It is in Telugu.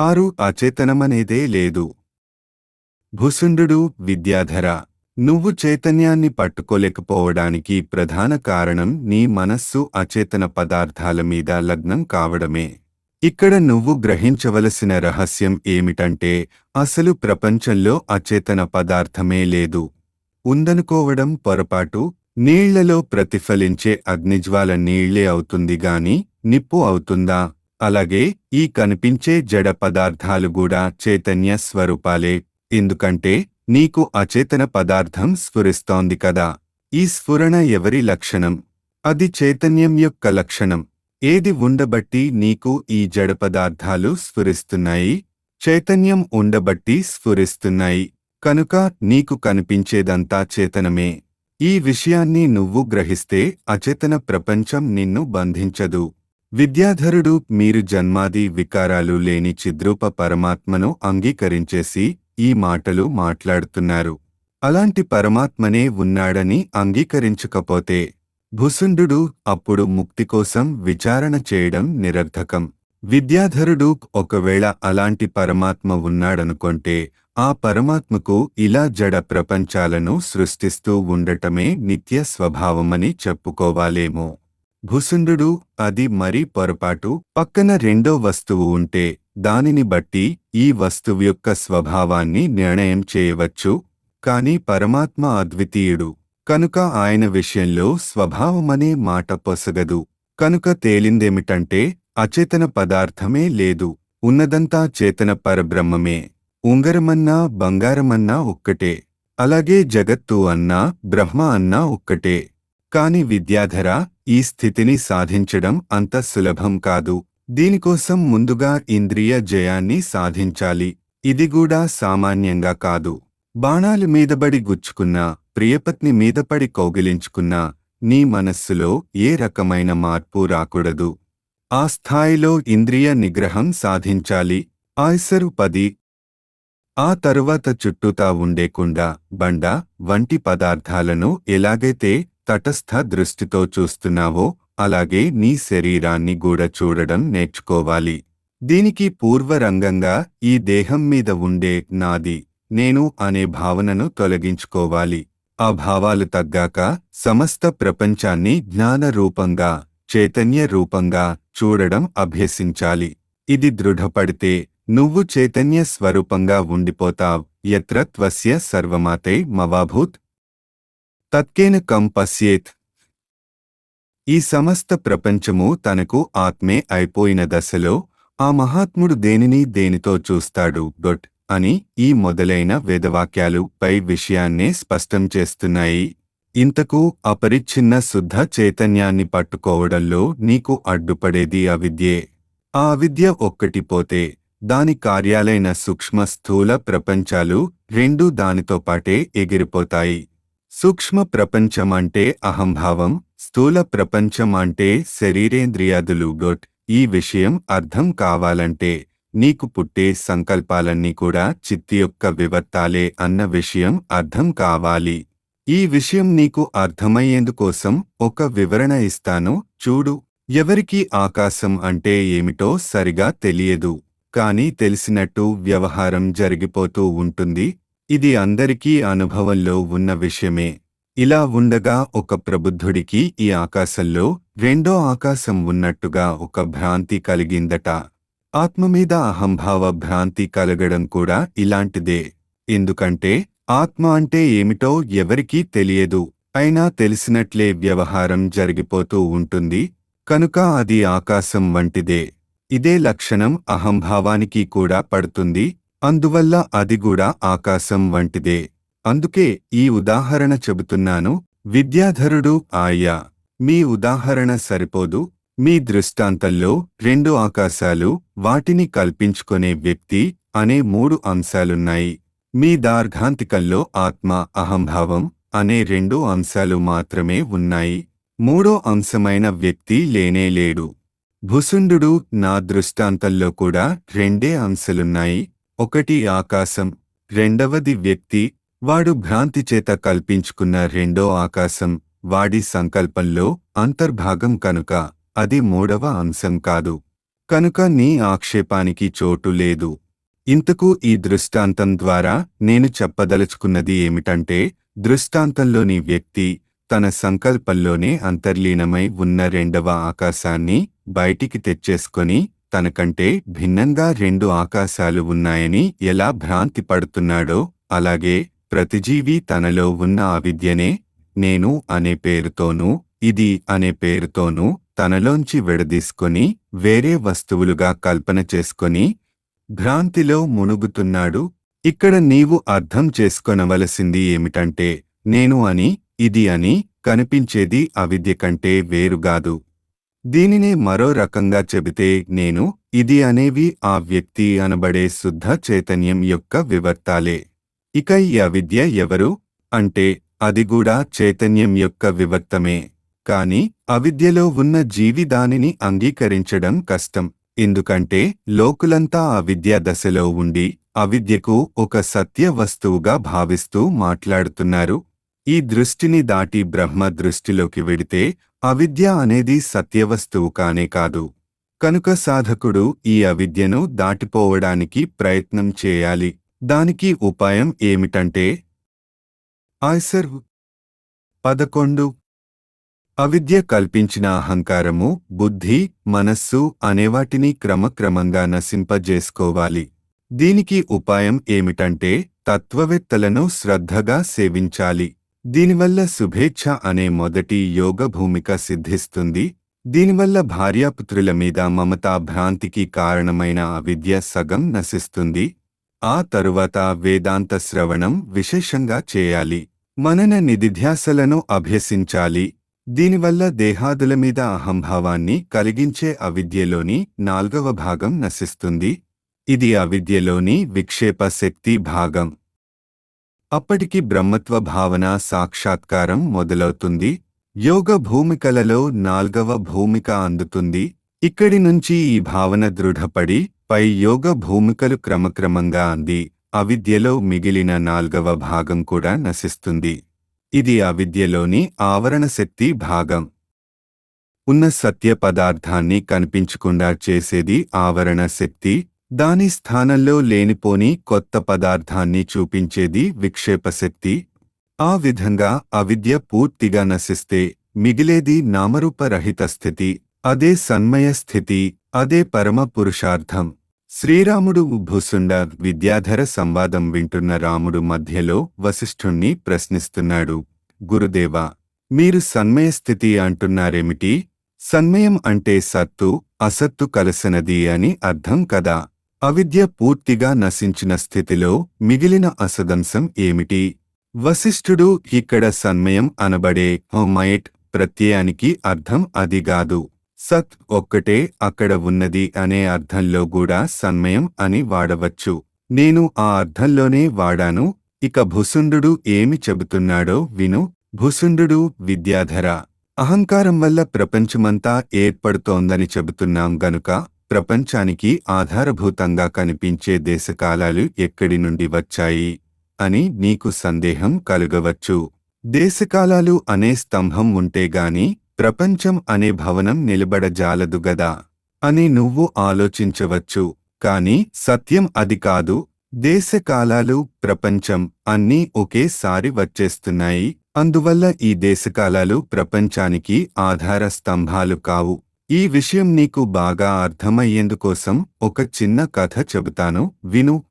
ఆరు అచేతనమనేదే లేదు భుసుండు విద్యాధర నువ్వు చైతన్యాన్ని పట్టుకోలేకపోవడానికి ప్రధాన కారణం నీ మనస్సు అచేతన పదార్థాల మీద లగ్నం కావడమే ఇక్కడ నువ్వు గ్రహించవలసిన రహస్యం ఏమిటంటే అసలు ప్రపంచంలో అచేతన పదార్థమే లేదు ఉందనుకోవడం పొరపాటు నీళ్లలో ప్రతిఫలించే అగ్నిజ్వాల నీళ్లే అవుతుంది గాని నిప్పు అవుతుందా అలాగే ఈ కనిపించే జడ పదార్థాలు కూడా చైతన్య స్వరూపాలే ఎందుకంటే నీకు అచేతన పదార్థం స్ఫురిస్తోంది కదా ఈ స్ఫురణ ఎవరి లక్షణం అది చైతన్యం యొక్క లక్షణం ఏది ఉండబట్టి నీకు ఈ జడ పదార్థాలు స్ఫురిస్తున్నాయి చైతన్యం ఉండబట్టి స్ఫురిస్తున్నాయి కనుక నీకు కనిపించేదంతా చేతనమే ఈ విషయాన్ని నువ్వు గ్రహిస్తే అచేతన ప్రపంచం నిన్ను బంధించదు విద్యాధరుడు మీరు జన్మాది వికారాలు లేని చిద్రూప పరమాత్మను అంగీకరించేసి ఈ మాటలు మాట్లాడుతున్నారు అలాంటి పరమాత్మనే ఉన్నాడని అంగీకరించకపోతే భుసుండు అప్పుడు ముక్తి కోసం విచారణ చేయడం నిరర్థకం విద్యాధరుడు ఒకవేళ అలాంటి పరమాత్మ ఉన్నాడనుకొంటే ఆ పరమాత్మకు ఇలా జడ ప్రపంచాలను సృష్టిస్తూ ఉండటమే నిత్య స్వభావమని చెప్పుకోవాలేమో భుసుండు అది మరీ పొరపాటు పక్కన రెండో వస్తువు ఉంటే దానిని బట్టి ఈ వస్తువు యొక్క స్వభావాన్ని నిర్ణయం చేయవచ్చు కాని పరమాత్మ అద్వితీయుడు కనుక ఆయన విషయంలో స్వభావమనే మాట పొసగదు కనుక తేలిందేమిటంటే అచేతన పదార్థమే లేదు ఉన్నదంతా చేతన పరబ్రహ్మమే ఉంగరమన్నా బంగారమన్నా ఒక్కటే అలాగే జగత్తు అన్నా బ్రహ్మ అన్నా ఒక్కటే కాని విద్యాధర ఈ స్థితిని సాధించడం అంత సులభం కాదు దీనికోసం ముందుగా ఇంద్రియ జయాన్ని సాధించాలి ఇది కూడా సామాన్యంగా కాదు బాణాలు మీదబడి గుచ్చుకున్నా ప్రియపత్ని మీదపడి కౌగిలించుకున్నా నీ మనస్సులో ఏ రకమైన మార్పు రాకూడదు ఆ స్థాయిలో ఇంద్రియ నిగ్రహం సాధించాలి ఆయ్సరు పది ఆ తరువాత చుట్టూతా ఉండేకుండా బండ వంటి పదార్థాలను ఎలాగైతే తటస్థ దృష్టితో చూస్తున్నావో అలాగే నీ శరీరాన్ని కూడా చూడడం నేర్చుకోవాలి దీనికి పూర్వరంగంగా ఈ దేహం మీద ఉండే నాది నేను అనే భావనను తొలగించుకోవాలి ఆ భావాలు తగ్గాక సమస్త ప్రపంచాన్ని జ్ఞాన రూపంగా చైతన్య రూపంగా చూడడం అభ్యసించాలి ఇది దృఢపడితే నువ్వు చైతన్య స్వరూపంగా ఉండిపోతావ్ ఎత్ర త్వస్య సర్వమాతే మవాభూత్ తత్కేన కం పశ్యేత్ ఈ సమస్త ప్రపంచము తనకు ఆత్మే అయిపోయిన దశలో ఆ మహాత్ముడు దేనిని దేనితో చూస్తాడు డొట్ అని ఈ మొదలైన వేదవాక్యాలు పై విషయాన్నే స్పష్టం చేస్తున్నాయి ఇంతకు అపరిచ్ఛిన్న శుద్ధ చైతన్యాన్ని పట్టుకోవడంలో నీకు అడ్డుపడేది అవిద్యే ఆ అవిద్య ఒక్కటి పోతే దాని కార్యాలైన సూక్ష్మ స్థూల ప్రపంచాలు రెండూ దానితో పాటే ఎగిరిపోతాయి సూక్ష్మ ప్రపంచం అంటే అహంభావం స్థూల ప్రపంచం అంటే శరీరేంద్రియాదులు గొట్ ఈ విషయం అర్థం కావాలంటే నీకు పుట్టే సంకల్పాలన్నీ కూడా చిత్తి యొక్క వివర్తాలే అన్న విషయం అర్థం కావాలి ఈ విషయం నీకు అర్థమయ్యేందుకోసం ఒక వివరణ ఇస్తాను చూడు ఎవరికి ఆకాశం అంటే ఏమిటో సరిగా తెలియదు కాని తెలిసినట్టు వ్యవహారం జరిగిపోతూ ఉంటుంది ఇది అందరికీ అనుభవంలో ఉన్న విషయమే ఇలా ఉండగా ఒక ప్రబుద్ధుడికి ఈ ఆకాశంలో రెండో ఆకాశం ఉన్నట్టుగా ఒక భ్రాంతి కలిగిందట ఆత్మ మీద అహంభావ భ్రాంతి కలగడం కూడా ఇలాంటిదే ఎందుకంటే ఆత్మ అంటే ఏమిటో ఎవరికీ తెలియదు అయినా తెలిసినట్లే వ్యవహారం జరిగిపోతూ ఉంటుంది కనుక అది ఆకాశం వంటిదే ఇదే లక్షణం అహంభావానికి కూడా పడుతుంది అందువల్ల అది కూడా ఆకాశం వంటిదే అందుకే ఈ ఉదాహరణ చెబుతున్నాను విద్యాధరుడు ఆయా మీ ఉదాహరణ సరిపోదు మీ దృష్టాంతంలో రెండు ఆకాశాలు వాటిని కల్పించుకునే వ్యక్తి అనే మూడు అంశాలున్నాయి మీ దార్ఘాంతికంలో ఆత్మ అహంభావం అనే రెండు అంశాలు మాత్రమే ఉన్నాయి మూడో అంశమైన వ్యక్తి లేనే లేడు భుసుండు నా దృష్టాంతంలో కూడా రెండే అంశలున్నాయి ఒకటి ఆకాశం రెండవది వ్యక్తి వాడు భ్రాంతి చేత కల్పించుకున్న రెండో ఆకాశం వాడి సంకల్పంలో అంతర్భాగం కనుక అది మూడవ అంశం కాదు కనుక నీ ఆక్షేపానికి చోటు లేదు ఇంతకు ఈ దృష్టాంతం ద్వారా నేను చెప్పదలుచుకున్నది ఏమిటంటే దృష్టాంతంలోని వ్యక్తి తన సంకల్పంలోనే అంతర్లీనమై ఉన్న రెండవ ఆకాశాన్ని బయటికి తెచ్చేసుకొని తనకంటే భిన్నంగా రెండు ఆకాశాలు ఉన్నాయని ఎలా భ్రాంతి పడుతున్నాడో అలాగే ప్రతిజీవి తనలో ఉన్న అవిద్యనే నేను అనే పేరుతోనూ ఇది అనే పేరుతోనూ తనలోంచి విడదీసుకొని వేరే వస్తువులుగా కల్పన చేసుకొని భ్రాంతిలో మునుగుతున్నాడు ఇక్కడ నీవు అర్థం చేసుకొనవలసింది ఏమిటంటే నేను అని ఇది అని కనిపించేది అవిద్య కంటే వేరుగాదు దీనినే మరో రకంగా చెబితే నేను ఇది అనేవి ఆ వ్యక్తి అనబడే శుద్ధ చైతన్యం యొక్క వివర్తాలే ఇక ఈ అవిద్య ఎవరు అంటే అది కూడా చైతన్యం యొక్క వివర్తమే కాని అవిద్యలో ఉన్న జీవి దానిని అంగీకరించడం కష్టం ఎందుకంటే లోకులంతా అవిద్యా దశలో ఉండి అవిద్యకు ఒక సత్య వస్తువుగా భావిస్తూ మాట్లాడుతున్నారు ఈ దృష్టిని దాటి బ్రహ్మ దృష్టిలోకి వెడితే అవిద్య అనేది సత్యవస్తువు కానే కాదు కనుక సాధకుడు ఈ అవిద్యను దాటిపోవడానికి ప్రయత్నం చేయాలి దానికి ఉపాయం ఏమిటంటే ఆయ్సర్ పదకొండు అవిద్య కల్పించిన అహంకారము బుద్ధి మనస్సు అనేవాటిని క్రమక్రమంగా నశింపజేసుకోవాలి దీనికి ఉపాయం ఏమిటంటే తత్వవేత్తలను శ్రద్ధగా సేవించాలి దీనివల్ల శుభేచ్ఛ అనే మొదటి యోగ భూమిక సిద్ధిస్తుంది దీనివల్ల భార్యాపుత్రుల మీద మమతా భ్రాంతికి కారణమైన అవిద్య సగం నశిస్తుంది ఆ తరువాత వేదాంత శ్రవణం విశేషంగా చేయాలి మనన నిధిధ్యాసలను అభ్యసించాలి దీనివల్ల దేహాదుల మీద అహంభావాన్ని కలిగించే అవిద్యలోని నాల్గవ భాగం నశిస్తుంది ఇది అవిద్యలోని విక్షేప శక్తి భాగం అప్పటికి బ్రహ్మత్వ భావన సాక్షాత్కారం మొదలవుతుంది యోగ భూమికలలో నాల్గవ భూమిక అందుతుంది ఇక్కడి నుంచి ఈ భావన దృఢపడి పై యోగ భూమికలు క్రమక్రమంగా అంది అవిద్యలో మిగిలిన నాల్గవ భాగం కూడా నశిస్తుంది ఇది అవిద్యలోని ఆవరణ శక్తి భాగం ఉన్న సత్య పదార్థాన్ని కనిపించకుండా చేసేది ఆవరణ శక్తి దాని స్థానంలో లేనిపోని కొత్త పదార్థాన్ని చూపించేది విక్షేపశక్తి ఆ విధంగా అవిద్య పూర్తిగా నశిస్తే మిగిలేది నామరూపరహిత స్థితి అదే సన్మయ స్థితి అదే పరమ పురుషార్థం శ్రీరాముడు భూసుండ విద్యాధర సంవాదం వింటున్న రాముడు మధ్యలో వశిష్ఠుణ్ణి ప్రశ్నిస్తున్నాడు గురుదేవా మీరు సన్మయ స్థితి అంటున్నారేమిటి సన్మయం అంటే సత్తు అసత్తు కలసనది అని అర్థం కదా అవిద్య పూర్తిగా నశించిన స్థితిలో మిగిలిన అసదంశం ఏమిటి వశిష్ఠుడు ఇక్కడ సన్మయం అనబడే హోమైట్ ప్రత్యయానికి అర్థం అదిగాదు సత్ ఒక్కటే అక్కడ ఉన్నది అనే అర్థంలో కూడా సన్మయం అని వాడవచ్చు నేను ఆ అర్థంలోనే వాడాను ఇక భుసుండు ఏమి చెబుతున్నాడో విను భుసుండు విద్యాధర అహంకారం వల్ల ప్రపంచమంతా ఏర్పడుతోందని చెబుతున్నాం గనుక ప్రపంచానికి ఆధారభూతంగా కనిపించే దేశకాలాలు ఎక్కడి నుండి వచ్చాయి అని నీకు సందేహం కలుగవచ్చు దేశకాలాలు అనే స్తంభం ఉంటేగాని ప్రపంచం అనే భవనం నిలబడజాలదు గదా అని నువ్వు ఆలోచించవచ్చు కాని సత్యం అది కాదు దేశకాలాలు ప్రపంచం అన్నీ ఒకేసారి వచ్చేస్తున్నాయి అందువల్ల ఈ దేశకాలాలు ప్రపంచానికి ఆధార స్తంభాలు కావు ఈ విషయం నీకు బాగా అర్థమయ్యేందుకోసం ఒక చిన్న కథ చెబుతాను విను